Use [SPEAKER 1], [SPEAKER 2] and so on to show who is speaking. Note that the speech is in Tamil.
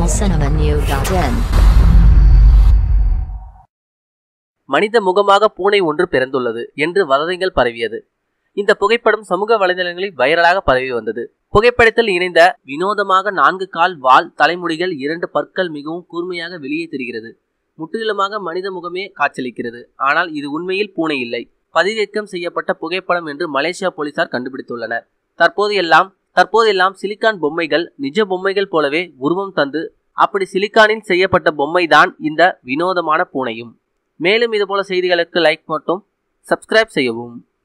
[SPEAKER 1] tamilcinemanew.in
[SPEAKER 2] மனித முகமாக பூனை ஒன்று பிறந்துள்ளது என்று வதந்திகள் பரவியது இந்த புகைப்படம் சமூக வலைதளங்களில் வைரலாக பரவி வந்தது புகைப்படத்தில் இணைந்த வினோதமாக நான்கு கால் வால் தலைமுடிகள் இரண்டு பற்கள் மிகவும் கூர்மையாக வெளியே தெரிகிறது முற்றிலுமாக மனித முகமே காட்சியளிக்கிறது ஆனால் இது உண்மையில் பூனை இல்லை பதிவிறக்கம் செய்யப்பட்ட புகைப்படம் என்று மலேசியா போலீசார் கண்டுபிடித்துள்ளனர் தற்போது எல்லாம் தற்போது எல்லாம் சிலிக்கான் பொம்மைகள் நிஜ பொம்மைகள் போலவே உருவம் தந்து அப்படி சிலிக்கானில் செய்யப்பட்ட பொம்மைதான் இந்த வினோதமான பூனையும் மேலும் இதுபோல செய்திகளுக்கு லைக் மற்றும் சப்ஸ்கிரைப் செய்யவும்